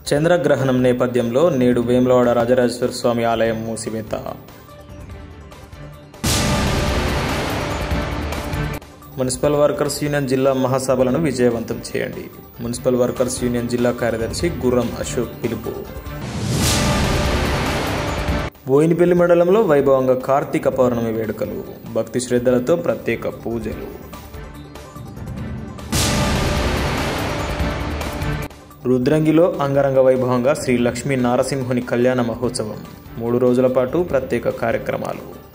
చంద్రగ్రహణం నేపథ్యంలో నేడు వేములవాడ రాజరాజేశ్వర స్వామి ఆలయం మూసివేత మున్సిపల్ వర్కర్స్ యూనియన్ జిల్లా మహాసభలను విజయవంతం చేయండి మున్సిపల్ వర్కర్స్ యూనియన్ జిల్లా కార్యదర్శి గుర్రం అశోక్ పిలుపు బోయినపల్లి మండలంలో వైభవంగా కార్తీక పౌర్ణమి వేడుకలు భక్తి శ్రద్ధలతో ప్రత్యేక పూజలు రుద్రంగిలో అంగరంగ వైభవంగా శ్రీ లక్ష్మీ నారసింహుని కళ్యాణ మహోత్సవం మూడు రోజుల పాటు ప్రత్యేక కార్యక్రమాలు